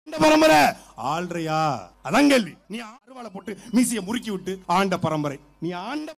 ஆண்ட பரம்பரை ஆள்றியா அதான் கேள்வி நீ அருவாளை போட்டு மீசியை முறுக்கி விட்டு ஆண்ட பரம்பரை நீ ஆண்ட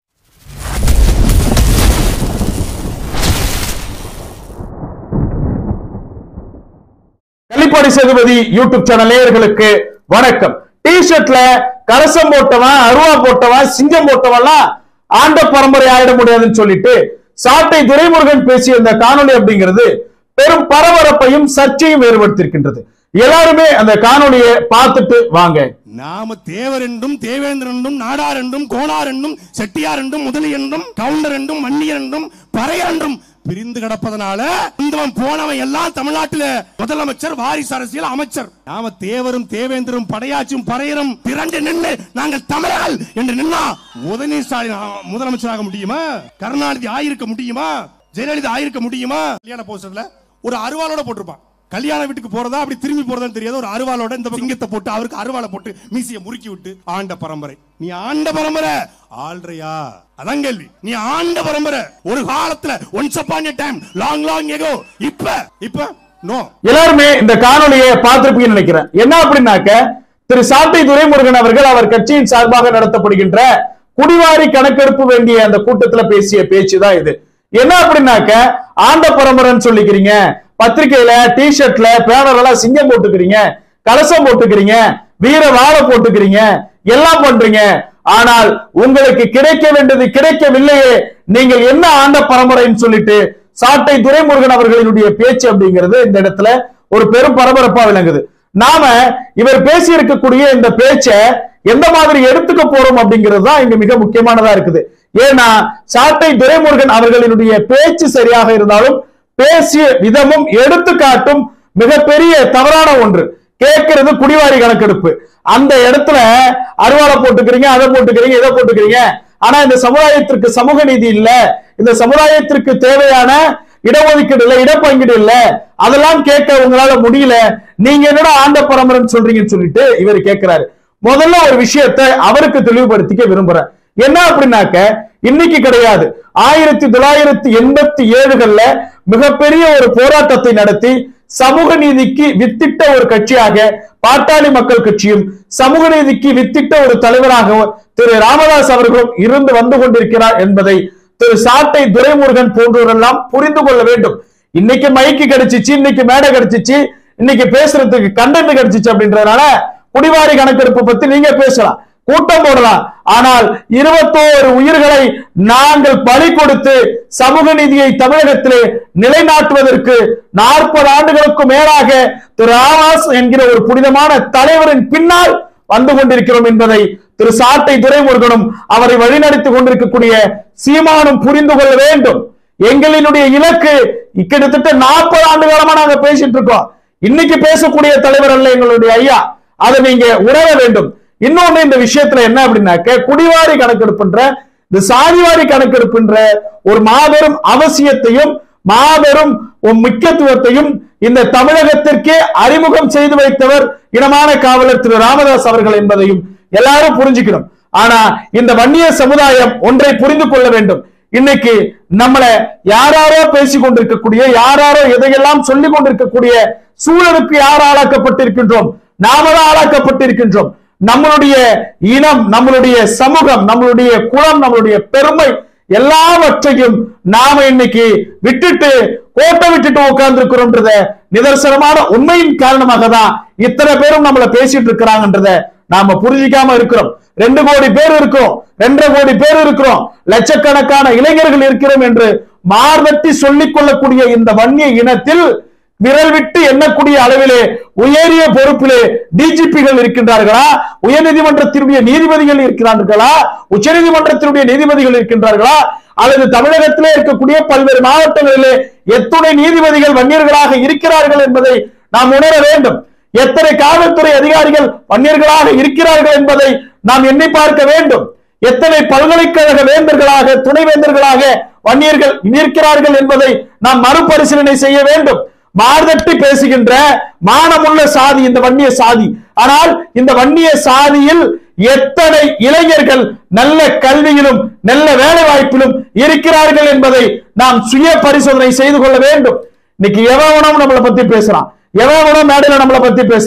கள்ளிப்பாடி சேதுபதி யூடியூப் சேனல் நேயர்களுக்கு வணக்கம் டி ஷர்ட்ல கலசம் போட்டவன் அருவா போட்டவன் சிங்கம் போட்டவன்லாம் ஆண்ட பரம்பரை ஆயிட முடியாதுன்னு சொல்லிட்டு சாட்டை துரைமுருகன் பேசிய இந்த காணொளி அப்படிங்கிறது பெரும் பரபரப்பையும் சர்ச்சையும் ஏற்படுத்தியிருக்கின்றது எல்லாருமே அந்த காணொளியை பார்த்துட்டு வாங்க நாம தேவர் என்றும் தேவேந்திரன் என்றும் நாடார் என்றும் கோனார் என்றும் செட்டியார் என்றும் முதலி என்றும் கவுண்டர் என்றும் மன்னியர் என்றும் பறையர் என்றும் பிரிந்து கிடப்பதனால இந்தவன் போனவன் எல்லாம் தமிழ்நாட்டில முதலமைச்சர் வாரிசு அரசியல் அமைச்சர் நாம தேவரும் தேவேந்திரும் படையாச்சும் பறையரும் திரண்டு நின்று நாங்கள் தமிழர்கள் என்று நின்னா உதயநிதி ஸ்டாலின் ஆ, முதலமைச்சராக முடியுமா கருணாநிதி ஆயிருக்க முடியுமா ஜெயலலிதா ஆயிருக்க முடியுமா கல்யாண போஸ்டர்ல ஒரு அருவாளோட போட்டிருப்பான் கல்யாண வீட்டுக்கு போறதா அப்படி திரும்பி போறதான்னு தெரியாது ஒரு அருவாளோட இந்த சிங்கத்தை போட்டு அவருக்கு அருவாளை போட்டு மீசியை முறுக்கி விட்டு ஆண்ட பரம்பரை நீ ஆண்ட பரம்பரை ஆள்றியா அதான் கேள்வி நீ ஆண்ட பரம்பரை ஒரு காலத்துல once upon time long long ago இப்ப இப்ப நோ எல்லாருமே இந்த காணொளியை பார்த்திருப்பீங்கன்னு நினைக்கிறேன் என்ன அப்படின்னாக்க திரு சாட்டை துரைமுருகன் அவர்கள் அவர் கட்சியின் சார்பாக நடத்தப்படுகின்ற குடிவாரி கணக்கெடுப்பு வேண்டிய அந்த கூட்டத்துல பேசிய பேச்சு தான் இது என்ன அப்படின்னாக்க ஆண்ட பரம்பரைன்னு சொல்லிக்கிறீங்க பத்திரிகையில டி ஷர்ட்ல பேனர் எல்லாம் சிங்கம் போட்டுக்கிறீங்க கலசம் போட்டுக்கிறீங்க வீர வாழை போட்டுக்கிறீங்க எல்லாம் பண்றீங்க ஆனால் உங்களுக்கு கிடைக்க வேண்டியது கிடைக்கவில்லையே நீங்கள் என்ன ஆண்ட பரம்பரைன்னு சொல்லிட்டு சாட்டை துரைமுருகன் அவர்களினுடைய பேச்சு அப்படிங்கிறது இந்த இடத்துல ஒரு பெரும் பரபரப்பா விளங்குது நாம இவர் பேசி இருக்கக்கூடிய இந்த பேச்சை எந்த மாதிரி எடுத்துக்க போறோம் அப்படிங்கிறது தான் இங்க மிக முக்கியமானதா இருக்குது ஏன்னா சாட்டை துரைமுருகன் அவர்களினுடைய பேச்சு சரியாக இருந்தாலும் பேசிய விதமும் எடுத்துக்காட்டும் மிகப்பெரிய தவறான ஒன்று கேட்கிறது குடிவாரி கணக்கெடுப்பு அந்த இடத்துல அருவாளை போட்டுக்கிறீங்க அதை போட்டுக்கிறீங்க இதை போட்டுக்கிறீங்க ஆனா இந்த சமுதாயத்திற்கு சமூக நீதி இல்ல இந்த சமுதாயத்திற்கு தேவையான இடஒதுக்கீடு இல்ல இடப்பங்கீடு இல்ல அதெல்லாம் கேட்க உங்களால முடியல நீங்க என்னடா ஆண்ட பரம்பரைன்னு சொல்றீங்கன்னு சொல்லிட்டு இவர் கேட்கிறாரு முதல்ல ஒரு விஷயத்தை அவருக்கு தெளிவுபடுத்திக்க விரும்புறேன் என்ன அப்படின்னாக்க இன்னைக்கு கிடையாது ஆயிரத்தி தொள்ளாயிரத்தி எண்பத்தி ஏழுகள்ல மிகப்பெரிய ஒரு போராட்டத்தை நடத்தி சமூக நீதிக்கு வித்திட்ட ஒரு கட்சியாக பாட்டாளி மக்கள் கட்சியும் சமூக நீதிக்கு வித்திட்ட ஒரு தலைவராக திரு ராமதாஸ் அவர்களும் இருந்து வந்து கொண்டிருக்கிறார் என்பதை திரு சாட்டை துரைமுருகன் போன்றோரெல்லாம் புரிந்து கொள்ள வேண்டும் இன்னைக்கு மைக்கு கிடைச்சிச்சு இன்னைக்கு மேடை கிடைச்சிச்சு இன்னைக்கு பேசுறதுக்கு கண்டென்ட் கிடைச்சிச்சு அப்படின்றதுனால குடிவாரி கணக்கெடுப்பு பத்தி நீங்க பேசலாம் கூட்டம் போடலாம் ஆனால் இருபத்தோரு உயிர்களை நாங்கள் பலி கொடுத்து சமூக நீதியை தமிழகத்திலே நிலைநாட்டுவதற்கு நாற்பது ஆண்டுகளுக்கு மேலாக திரு ராமாஸ் என்கிற ஒரு புனிதமான தலைவரின் பின்னால் வந்து கொண்டிருக்கிறோம் என்பதை திரு சாட்டை துரைமுருகனும் அவரை வழிநடத்திக் கொண்டிருக்கக்கூடிய சீமானும் புரிந்து கொள்ள வேண்டும் எங்களினுடைய இலக்கு கிட்டத்தட்ட நாற்பது ஆண்டு காலமா நாங்க பேசிட்டு இருக்கோம் இன்னைக்கு பேசக்கூடிய தலைவர் அல்ல எங்களுடைய ஐயா அதை நீங்க உணர வேண்டும் இன்னொன்னு இந்த விஷயத்துல என்ன அப்படின்னாக்க குடிவாரி கணக்கெடுப்புன்ற இந்த சாதிவாரி கணக்கெடுப்புன்ற ஒரு மாபெரும் அவசியத்தையும் மாபெரும் ஒரு முக்கியத்துவத்தையும் இந்த தமிழகத்திற்கே அறிமுகம் செய்து வைத்தவர் இனமான காவலர் திரு ராமதாஸ் அவர்கள் என்பதையும் எல்லாரும் புரிஞ்சுக்கணும் ஆனா இந்த வன்னிய சமுதாயம் ஒன்றை புரிந்து கொள்ள வேண்டும் இன்னைக்கு நம்மள யாராரோ பேசிக் கொண்டிருக்கக்கூடிய யாராரோ எதையெல்லாம் சொல்லிக் கொண்டிருக்கக்கூடிய சூழலுக்கு யார் ஆளாக்கப்பட்டிருக்கின்றோம் நாம தான் ஆளாக்கப்பட்டிருக்கின்றோம் நம்மளுடைய இனம் நம்மளுடைய சமூகம் நம்மளுடைய குலம் நம்மளுடைய பெருமை எல்லாவற்றையும் நாம இன்னைக்கு விட்டுட்டு கோட்டை விட்டுட்டு உட்கார்ந்து இருக்கிறோம்ன்றத நிதர்சனமான உண்மையின் காரணமாக தான் இத்தனை பேரும் நம்மள பேசிட்டு இருக்கிறாங்கன்றத நாம புரிஞ்சிக்காம இருக்கிறோம் ரெண்டு கோடி பேர் இருக்கிறோம் ரெண்டரை கோடி பேர் இருக்கிறோம் லட்சக்கணக்கான இளைஞர்கள் இருக்கிறோம் என்று மார்தட்டி சொல்லிக் கொள்ளக்கூடிய இந்த வன்னிய இனத்தில் விரல் விட்டு எண்ணக்கூடிய அளவிலே உயரிய பொறுப்பிலே டிஜிபிகள் இருக்கின்றார்களா உயர்நீதிமன்றத்தினுடைய நீதிபதிகள் இருக்கிறார்களா உச்சநீதிமன்றத்தினுடைய நீதிபதிகள் இருக்கின்றார்களா அல்லது தமிழகத்திலே இருக்கக்கூடிய பல்வேறு மாவட்டங்களிலே எத்துணை நீதிபதிகள் வன்னியர்களாக இருக்கிறார்கள் என்பதை நாம் உணர வேண்டும் எத்தனை காவல்துறை அதிகாரிகள் வன்னியர்களாக இருக்கிறார்கள் என்பதை நாம் எண்ணி பார்க்க வேண்டும் எத்தனை பல்கலைக்கழக வேந்தர்களாக துணைவேந்தர்களாக வன்னியர்கள் இருக்கிறார்கள் என்பதை நாம் மறுபரிசீலனை செய்ய வேண்டும் மார்தட்டி பேசுகின்ற மானமுள்ள சாதி இந்த வன்னிய சாதி ஆனால் இந்த வன்னிய சாதியில் எத்தனை இளைஞர்கள் நல்ல கல்வியிலும் நல்ல வேலை வாய்ப்பிலும் இருக்கிறார்கள் என்பதை நாம் சுய பரிசோதனை செய்து கொள்ள வேண்டும் இன்னைக்கு எவனும் நம்மளை பத்தி பேசுறான் எவனும் மேடையில நம்மளை பத்தி பேசுறான்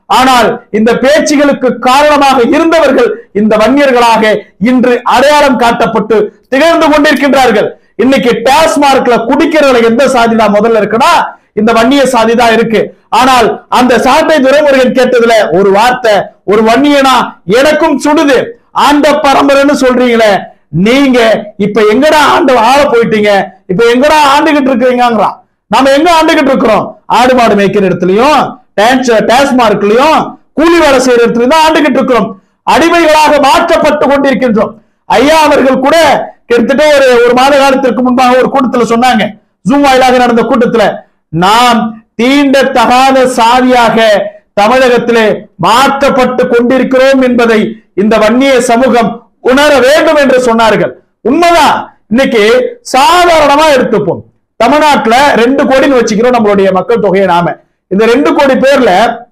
ஆனால் இந்த பேச்சுகளுக்கு காரணமாக இருந்தவர்கள் இந்த வன்னியர்களாக இன்று அடையாளம் காட்டப்பட்டு திகழ்ந்து கொண்டிருக்கின்றார்கள் இன்னைக்கு டாஸ்மார்க்ல குடிக்கிறதுல எந்த சாதி தான் முதல்ல இருக்குன்னா இந்த வன்னிய சாதி தான் இருக்கு ஆனால் அந்த சாட்டை துரைமுருகன் கேட்டதுல ஒரு வார்த்தை ஒரு வன்னியனா எனக்கும் சுடுது ஆண்ட பரம்பரைன்னு சொல்றீங்களே நீங்க இப்ப எங்கடா ஆண்டு ஆள போயிட்டீங்க இப்ப எங்கடா ஆண்டுகிட்டு இருக்கிறீங்கிறான் நாம எங்க ஆண்டுகிட்டு இருக்கிறோம் ஆடு மாடு மேய்க்கிற இடத்துலயும் டான்ஸ் டாஸ்மார்க்லயும் கூலி வேலை செய்யற இடத்துலயும் தான் ஆண்டுகிட்டு இருக்கிறோம் அடிமைகளாக மாற்றப்பட்டு கொண்டிருக்கின்றோம் ஐயா அவர்கள் கூட கிட்டத்தட்ட ஒரு ஒரு மாத காலத்திற்கு முன்பாக ஒரு கூட்டத்துல சொன்னாங்க ஜூம் வாயிலாக நடந்த கூட்டத்துல நாம் தீண்டத்தகாத சாதியாக தமிழகத்திலே மாற்றப்பட்டு கொண்டிருக்கிறோம் என்பதை இந்த வன்னிய சமூகம் உணர வேண்டும் என்று சொன்னார்கள் உண்மைதான் இன்னைக்கு சாதாரணமா எடுத்துப்போம் தமிழ்நாட்டுல ரெண்டு கோடின்னு வச்சுக்கிறோம் நம்மளுடைய மக்கள் தொகையை நாம இந்த ரெண்டு கோடி பேர்ல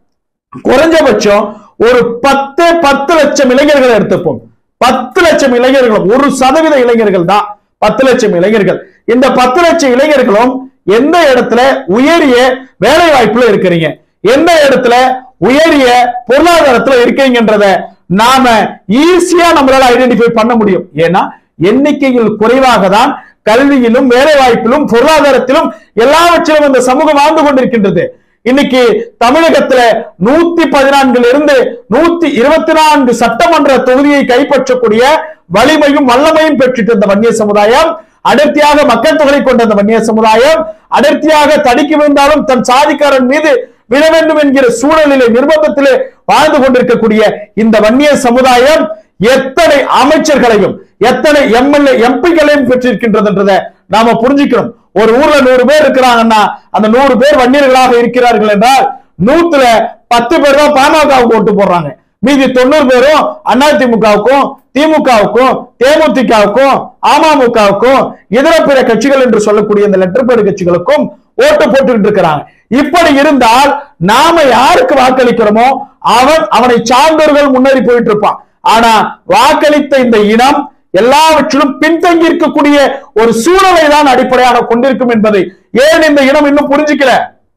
குறைஞ்சபட்சம் ஒரு பத்து பத்து லட்சம் இளைஞர்களை எடுத்துப்போம் பத்து லட்சம் இளைஞர்களும் ஒரு சதவீத இளைஞர்கள் தான் பத்து லட்சம் இளைஞர்கள் இந்த பத்து லட்சம் இளைஞர்களும் எந்த இடத்துல உயரிய வேலை வாய்ப்புல இருக்கிறீங்க எந்த இடத்துல உயரிய பொருளாதாரத்துல இருக்கீங்கன்றத நாம ஈஸியா நம்மளால ஐடென்டிஃபை பண்ண முடியும் ஏன்னா எண்ணிக்கையில் குறைவாக தான் கல்வியிலும் வேலை வாய்ப்பிலும் பொருளாதாரத்திலும் எல்லாவற்றிலும் இந்த சமூகம் வாழ்ந்து கொண்டிருக்கின்றது இன்னைக்கு தமிழகத்துல நூத்தி பதினான்குல இருந்து நூத்தி இருபத்தி நான்கு சட்டமன்ற தொகுதியை கைப்பற்றக்கூடிய வலிமையும் வல்லமையும் பெற்றுட்டு இந்த வன்னிய சமுதாயம் அடர்த்தியாக மக்கள் தொகை கொண்ட இந்த வன்னிய சமுதாயம் அடர்த்தியாக தடுக்கி விழுந்தாலும் தன் சாதிக்காரன் மீது விழ வேண்டும் என்கிற சூழலிலே நிர்பந்தத்திலே வாழ்ந்து கொண்டிருக்கக்கூடிய இந்த வன்னிய சமுதாயம் எத்தனை அமைச்சர்களையும் எத்தனை எம்எல்ஏ எம்பிகளையும் பெற்றிருக்கின்றதுன்றதை நாம புரிஞ்சுக்கணும் ஒரு ஊர்ல நூறு பேர் இருக்கிறாங்கன்னா அந்த நூறு பேர் வன்னியர்களாக இருக்கிறார்கள் என்றால் நூத்துல பத்து பேர் தான் பாமகவுக்கு ஓட்டு போடுறாங்க மீதி தொண்ணூறு பேரும் அதிமுகவுக்கும் திமுகவுக்கும் தேமுதிகவுக்கும் அமமுகவுக்கும் இதர பிற கட்சிகள் என்று சொல்லக்கூடிய இந்த லெட்டர் பேடு கட்சிகளுக்கும் ஓட்டு போட்டுக்கிட்டு இருக்கிறாங்க இப்படி இருந்தால் நாம யாருக்கு வாக்களிக்கிறோமோ அவன் அவனை சார்ந்தவர்கள் முன்னேறி போயிட்டு இருப்பான் ஆனா வாக்களித்த இந்த இனம் எல்லாவற்றிலும் பின்தங்கி இருக்கக்கூடிய ஒரு சூழலை தான் அடிப்படையாக கொண்டிருக்கும் என்பதை ஏன் இந்த இனம் இன்னும் புரிஞ்சுக்கல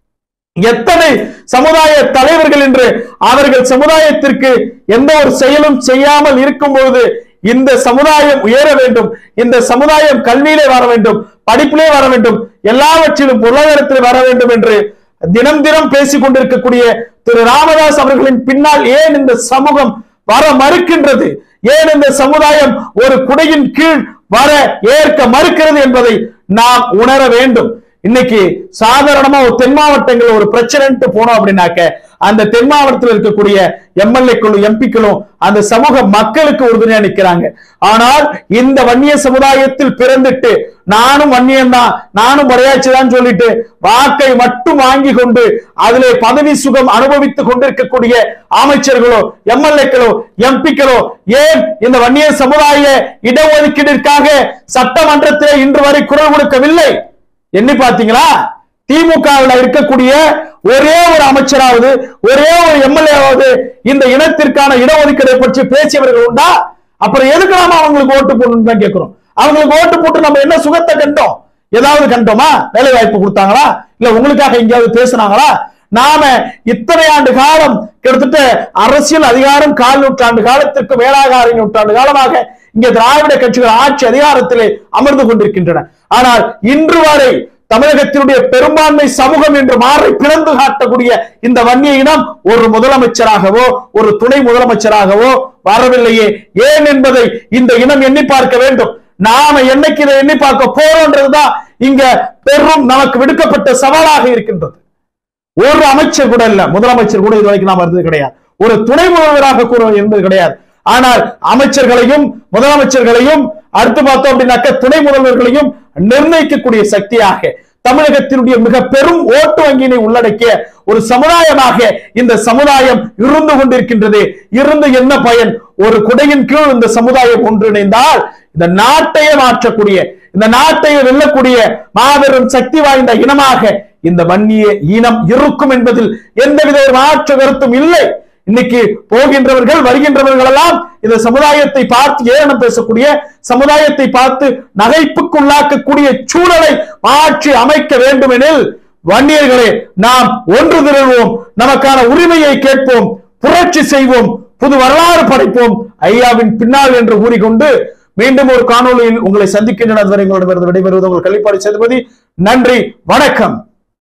எத்தனை சமுதாய தலைவர்கள் என்று அவர்கள் சமுதாயத்திற்கு எந்த ஒரு செயலும் செய்யாமல் இருக்கும்போது இந்த சமுதாயம் உயர வேண்டும் இந்த சமுதாயம் கல்வியிலே வர வேண்டும் படிப்பிலே வர வேண்டும் எல்லாவற்றிலும் பொருளாதாரத்தில் வர வேண்டும் என்று தினம் தினம் பேசிக் கொண்டிருக்கக்கூடிய திரு ராமதாஸ் அவர்களின் பின்னால் ஏன் இந்த சமூகம் வர மறுக்கின்றது ஏன் இந்த சமுதாயம் ஒரு குடையின் கீழ் வர ஏற்க மறுக்கிறது என்பதை நாம் உணர வேண்டும் இன்னைக்கு சாதாரணமா ஒரு தென் மாவட்டங்கள் ஒரு பிரச்சனைன்ட்டு போனோம் அப்படின்னாக்க அந்த தென் மாவட்டத்தில் இருக்கக்கூடிய எம்எல்ஏக்களும் எம்பிக்களும் அந்த சமூக மக்களுக்கு உறுதுணையா நிக்கிறாங்க ஆனால் இந்த வன்னிய சமுதாயத்தில் பிறந்துட்டு நானும் வன்னியன் தான் நானும் படையாச்சி தான் சொல்லிட்டு வாக்கை மட்டும் வாங்கி கொண்டு அதிலே பதவி சுகம் அனுபவித்துக் கொண்டிருக்கக்கூடிய அமைச்சர்களோ எம்எல்ஏக்களோ எம்பிக்களோ ஏன் இந்த வன்னிய சமுதாய இடஒதுக்கீட்டிற்காக சட்டமன்றத்தில் இன்று வரை குரல் கொடுக்கவில்லை எண்ணி பாத்தீங்களா திமுகவில் இருக்கக்கூடிய ஒரே ஒரு அமைச்சராவது ஒரே ஒரு எம்எல்ஏவாவது இந்த இனத்திற்கான இடஒதுக்கீடை பற்றி பேசியவர்கள் உண்டா அப்புறம் எதுக்கு நாம அவங்களுக்கு ஓட்டு போடணும்னு தான் கேட்கிறோம் அவங்களுக்கு ஓட்டு போட்டு நம்ம என்ன சுகத்தை கண்டோம் ஏதாவது கண்டோமா வேலை வாய்ப்பு கொடுத்தாங்களா இல்ல உங்களுக்காக எங்கேயாவது பேசுனாங்களா நாம இத்தனை ஆண்டு காலம் கிட்டத்தட்ட அரசியல் அதிகாரம் கால் நூற்றாண்டு காலத்திற்கு மேலாக அரை நூற்றாண்டு காலமாக இங்கே திராவிட கட்சிகள் ஆட்சி அதிகாரத்திலே அமர்ந்து கொண்டிருக்கின்றன ஆனால் இன்று வரை தமிழகத்தினுடைய பெரும்பான்மை சமூகம் என்று மாறி பிளந்து காட்டக்கூடிய இந்த வன்னிய இனம் ஒரு முதலமைச்சராகவோ ஒரு துணை முதலமைச்சராகவோ வரவில்லையே ஏன் என்பதை இந்த இனம் எண்ணி பார்க்க வேண்டும் நாம என்னைக்கு இதை எண்ணி பார்க்க போறோம்ன்றதுதான் இங்க பெரும் நமக்கு விடுக்கப்பட்ட சவாலாக இருக்கின்றது ஒரு அமைச்சர் கூட இல்ல முதலமைச்சர் கூட இது வரைக்கும் நாம் இருந்தது கிடையாது ஒரு துணை முதல்வராக கூட இருந்தது கிடையாது ஆனால் அமைச்சர்களையும் முதலமைச்சர்களையும் அடுத்து பார்த்தோம் அப்படின்னாக்க துணை முதல்வர்களையும் நிர்ணயிக்கக்கூடிய சக்தியாக தமிழகத்தினுடைய மிக பெரும் ஓட்டு வங்கியினை உள்ளடக்கிய ஒரு சமுதாயமாக இந்த சமுதாயம் இருந்து கொண்டிருக்கின்றது இருந்து என்ன பயன் ஒரு குடையின் கீழ் இந்த சமுதாயம் ஒன்றிணைந்தால் இந்த நாட்டையே மாற்றக்கூடிய இந்த நாட்டையே வெல்லக்கூடிய மாபெரும் சக்தி வாய்ந்த இனமாக இந்த வன்னிய இனம் இருக்கும் என்பதில் எந்தவித ஒரு மாற்று கருத்தும் இல்லை இன்னைக்கு போகின்றவர்கள் வருகின்றவர்கள் எல்லாம் இந்த சமுதாயத்தை பார்த்து ஏளனம் பேசக்கூடிய சமுதாயத்தை பார்த்து நகைப்புக்குள்ளாக்கக்கூடிய சூழலை மாற்றி அமைக்க வேண்டும் எனில் வன்னியர்களே நாம் ஒன்று திரள்வோம் நமக்கான உரிமையை கேட்போம் புரட்சி செய்வோம் புது வரலாறு படைப்போம் ஐயாவின் பின்னால் என்று கூறிக்கொண்டு மீண்டும் ஒரு காணொளியில் உங்களை சந்திக்கின்றன அதுவரை உங்களிடமிருந்து விடைபெறுவது உங்கள் கள்ளிப்பாடி சேதுபதி நன்றி வணக்கம்